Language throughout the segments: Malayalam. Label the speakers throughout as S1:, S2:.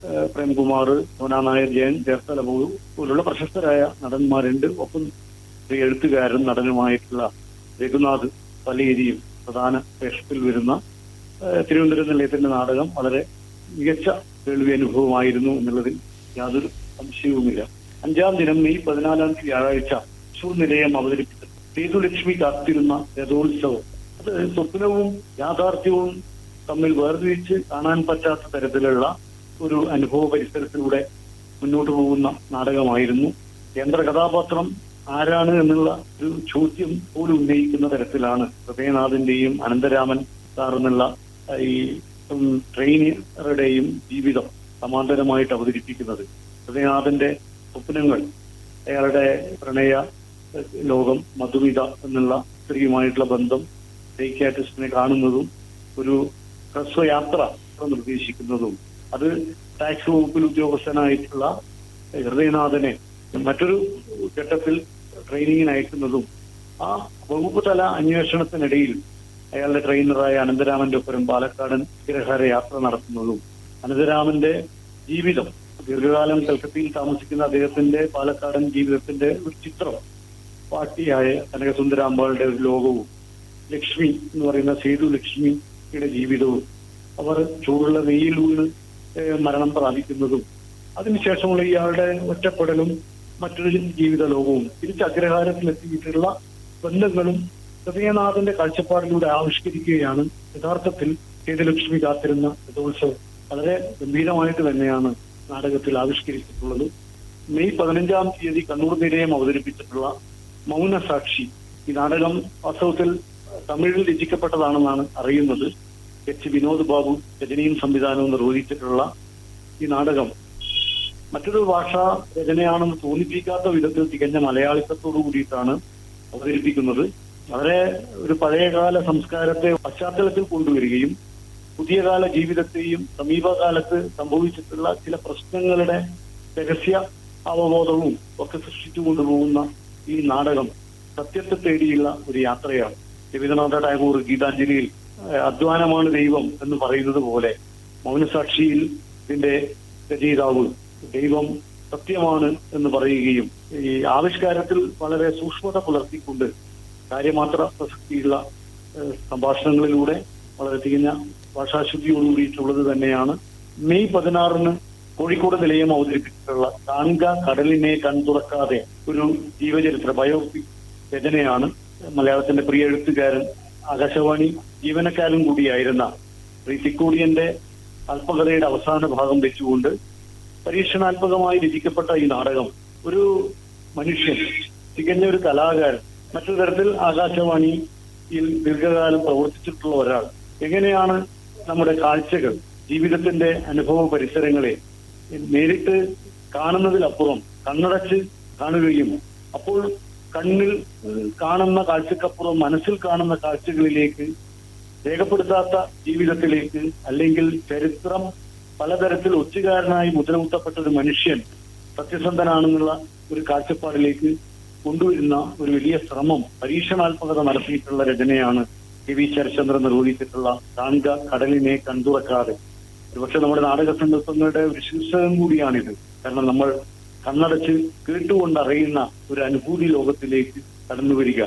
S1: ഏഹ് പ്രേംകുമാർ സോനാ നായർ ജയൻ ജയസ്ഥല പോലുള്ള പ്രശസ്തരായ നടന്മാരുണ്ട് ഒപ്പം ഒരു എഴുത്തുകാരൻ നടനുമായിട്ടുള്ള രഘുനാഥ് പലേരിയും പ്രധാന വേഷത്തിൽ വരുന്ന ഏഹ് തിരുവനന്തപുരം നിലയത്തിന്റെ നാടകം വളരെ മികച്ച കേൾവി അനുഭവമായിരുന്നു എന്നുള്ളതിൽ യാതൊരു സംശയവുമില്ല അഞ്ചാം ദിനം മെയ് പതിനാലാം തീയതി വ്യാഴാഴ്ച തൃശൂർ നിലയം അവതരിപ്പിച്ച സേതുലക്ഷ്മി കാത്തിരുന്ന രഥോത്സവം അത് സ്വപ്നവും യാഥാർത്ഥ്യവും തമ്മിൽ വേർതിരിച്ച് കാണാൻ പറ്റാത്ത തരത്തിലുള്ള ഒരു അനുഭവ പരിസരത്തിലൂടെ മുന്നോട്ട് പോകുന്ന നാടകമായിരുന്നു കേന്ദ്ര കഥാപാത്രം ആരാണ് എന്നുള്ള ഒരു ചോദ്യം പോലും ഉന്നയിക്കുന്ന തരത്തിലാണ് ഹൃദയനാഥിന്റെയും അനന്തരാമൻ സാർ എന്നുള്ള ആ, ഈ ഉം, ട്രെയിനറുടെയും ജീവിതം സമാന്തരമായിട്ട് അവതരിപ്പിക്കുന്നത് ഹൃദയനാഥന്റെ സ്വപ്നങ്ങൾ അയാളുടെ പ്രണയ ഏഹ്, ലോകം മധുമിത എന്നുള്ള സ്ത്രീയുമായിട്ടുള്ള ബന്ധം സൈക്യാട്രിസ്റ്റിനെ കാണുന്നതും ഒരു ഹ്രസ്വയാത്ര നിർദ്ദേശിക്കുന്നതും അത് ടാക്സ് വകുപ്പിൽ ഉദ്യോഗസ്ഥനായിട്ടുള്ള ഹൃദയനാഥനെ മറ്റൊരു ഘട്ടത്തിൽ ട്രെയിനിങ്ങിന് അയക്കുന്നതും ആ വകുപ്പ് തല അന്വേഷണത്തിനിടയിൽ അയാളുടെ ട്രെയിനറായ അനന്തരാമന്റെ ഒപ്പരം പാലക്കാടൻ ഗ്രഹാര യാത്ര നടത്തുന്നതും അനന്തരാമന്റെ ജീവിതം ദീർഘകാലം കൽക്കത്തയിൽ താമസിക്കുന്ന അദ്ദേഹത്തിന്റെ പാലക്കാടൻ ജീവിതത്തിന്റെ ഒരു ചിത്രം പാട്ടിയായ കനകസുന്ദരാമ്പാളുടെ ഒരു ലോകവും ലക്ഷ്മി എന്ന് പറയുന്ന സേതു ലക്ഷ്മിയുടെ ജീവിതവും അവർ ചൂടുള്ള വെയിൽ വീണ് ഏഹ് മരണം പ്രാപിക്കുന്നതും അതിനുശേഷമുള്ള ഇയാളുടെ ഒറ്റപ്പെടലും മറ്റൊരു ജീവിത ലോകവും തിരിച്ച് അഗ്രഹാരത്തിലെത്തിയിട്ടുള്ള ബന്ധങ്ങളും ഹൃദയനാഥന്റെ കാഴ്ചപ്പാടിലൂടെ ആവിഷ്കരിക്കുകയാണ് യഥാർത്ഥത്തിൽ സേതുലക്ഷ്മി കാത്തിരുന്ന രഥോത്സവം വളരെ ഗംഭീരമായിട്ട് തന്നെയാണ് നാടകത്തിൽ ആവിഷ്കരിച്ചിട്ടുള്ളത് മെയ് പതിനഞ്ചാം തീയതി കണ്ണൂർ നിലയം അവതരിപ്പിച്ചിട്ടുള്ള മൗനസാക്ഷി ഈ നാടകം വാസ്തവത്തിൽ തമിഴിൽ രചിക്കപ്പെട്ടതാണെന്നാണ് അറിയുന്നത് എച്ച് വിനോദ് ബാബു രചനയും സംവിധാനവും നിർവഹിച്ചിട്ടുള്ള ഈ നാടകം മറ്റൊരു ഭാഷാ രചനയാണെന്ന് തോന്നിപ്പിക്കാത്ത വിധത്തിൽ തികഞ്ഞ മലയാളിത്തത്തോടു കൂടിയിട്ടാണ് അവതരിപ്പിക്കുന്നത് വളരെ ഒരു പഴയകാല സംസ്കാരത്തെ പശ്ചാത്തലത്തിൽ കൊണ്ടുവരികയും പുതിയ കാല ജീവിതത്തെയും സമീപകാലത്ത് സംഭവിച്ചിട്ടുള്ള ചില പ്രശ്നങ്ങളുടെ രഹസ്യ അവബോധവും ഒക്കെ സൃഷ്ടിച്ചു കൊണ്ടുപോകുന്ന ഈ നാടകം സത്യത്തെ തേടിയുള്ള ഒരു യാത്രയാണ് രവീന്ദ്രനാഥ ടാഗോർ ഗീതാഞ്ജലിയിൽ ഏഹ്, അധ്വാനമാണ് ദൈവം എന്ന് പറയുന്നത് പോലെ മൗനസാക്ഷിയിൽ ഇതിന്റെ രചയിതാവ് ദൈവം സത്യമാണ് എന്ന് പറയുകയും ഈ ആവിഷ്കാരത്തിൽ വളരെ സൂക്ഷ്മത പുലർത്തിക്കൊണ്ട് കാര്യമാത്ര പ്രസക്തിയുള്ള ഏഹ്, സംഭാഷണങ്ങളിലൂടെ വളരെ തികഞ്ഞ ഭാഷാശുദ്ധിയോടുകൂടിയിട്ടുള്ളത് തന്നെയാണ് മെയ് പതിനാറിന് കോഴിക്കോട് നിലയം അവതരിപ്പിച്ചിട്ടുള്ള കാൺക കടലിനെ കൺതുറക്കാതെ ഒരു ജീവചരിത്ര ബയോപിക് രചനയാണ് മലയാളത്തിന്റെ പ്രിയ എഴുത്തുകാരൻ ആകാശവാണി ജീവനക്കാരൻ കൂടിയായിരുന്ന ശ്രീ തിക്കോടിയന്റെ അല്പകഥയുടെ അവസാന ഭാഗം വെച്ചുകൊണ്ട് പരീക്ഷണാത്മകമായി രചിക്കപ്പെട്ട ഈ നാടകം ഒരു മനുഷ്യൻ തികഞ്ഞ ഒരു കലാകാരൻ മറ്റൊരു തരത്തിൽ ആകാശവാണിയിൽ ദീർഘകാലം പ്രവർത്തിച്ചിട്ടുള്ള ഒരാൾ എങ്ങനെയാണ് നമ്മുടെ കാഴ്ചകൾ ജീവിതത്തിന്റെ അനുഭവ പരിസരങ്ങളെ നേരിട്ട് കാണുന്നതിലപ്പുറം കണ്ണടച്ച് കാണുകയും അപ്പോൾ കണ്ണിൽ ഏഹ്, കാണുന്ന കാഴ്ചക്കപ്പുറം മനസ്സിൽ കാണുന്ന കാഴ്ചകളിലേക്ക് രേഖപ്പെടുത്താത്ത ജീവിതത്തിലേക്ക് അല്ലെങ്കിൽ ചരിത്രം പലതരത്തിൽ ഒറ്റുകാരനായി മുദ്രകുത്തപ്പെട്ട ഒരു മനുഷ്യൻ സത്യസന്ധനാണെന്നുള്ള ഒരു കാഴ്ചപ്പാടിലേക്ക് കൊണ്ടുവരുന്ന ഒരു വലിയ ശ്രമം പരീക്ഷണാത്മകത നടത്തിയിട്ടുള്ള രചനയാണ് കെ വി ശരചന്ദ്രൻ നിർവഹിച്ചിട്ടുള്ള കാൺക കടലിനെ കണ്ടുറക്കാതെ ഒരുപക്ഷെ നമ്മുടെ നാടക സങ്കല്പങ്ങളുടെ ഒരു ശീർഷകം കൂടിയാണിത് കാരണം നമ്മൾ കണ്ണടച്ച് കേട്ടുകൊണ്ട് അറിയുന്ന ഒരു അനുഭൂതി ലോകത്തിലേക്ക് കടന്നു വരിക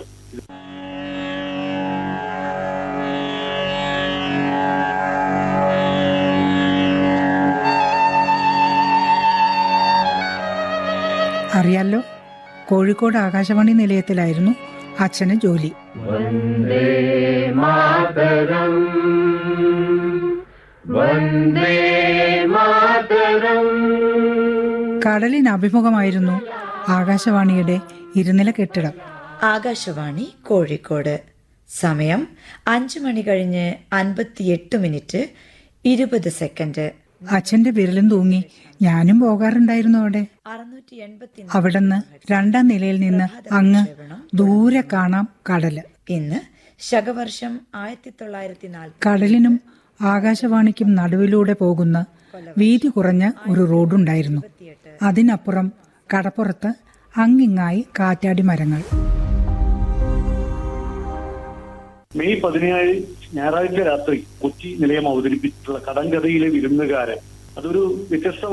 S2: അറിയാലോ കോഴിക്കോട് ആകാശവാണി നിലയത്തിലായിരുന്നു അച്ഛന് ജോലി
S3: വന്ദേ മാതരം വന്ദേ മാതരം
S2: കടലിന് അഭിമുഖമായിരുന്നു ആകാശവാണിയുടെ ഇരുനില കെട്ടിടം
S4: ആകാശവാണി കോഴിക്കോട് സമയം അഞ്ചു മണി കഴിഞ്ഞ് അൻപത്തിയെട്ട് മിനിറ്റ് ഇരുപത് സെക്കൻഡ്
S2: അച്ഛന്റെ വിരലും തൂങ്ങി ഞാനും പോകാറുണ്ടായിരുന്നു അവിടെ
S4: അറുന്നൂറ്റി എൺപത്തി
S2: അവിടുന്ന് രണ്ടാം നിലയിൽ നിന്ന് അങ്ങ് ദൂരെ കാണാം കടല്
S4: ഇന്ന് ശകവർഷം ആയിരത്തി തൊള്ളായിരത്തി നാൽപ്പത്തി
S2: കടലിനും ആകാശവാണിക്കും നടുവിലൂടെ പോകുന്ന വീതി കുറഞ്ഞ ഒരു റോഡുണ്ടായിരുന്നു അതിനപ്പുറം കടപ്പുറത്ത് അങ്ങിങ്ങായി കാറ്റാടി മരങ്ങൾ
S1: മെയ് പതിനേഴ് ഞായറാഴ്ച രാത്രി കൊച്ചി നിലയം അവതരിപ്പിച്ചിട്ടുള്ള കടങ്കഥയിലെ വിരുന്നുകാരൻ അതൊരു വ്യത്യസ്ത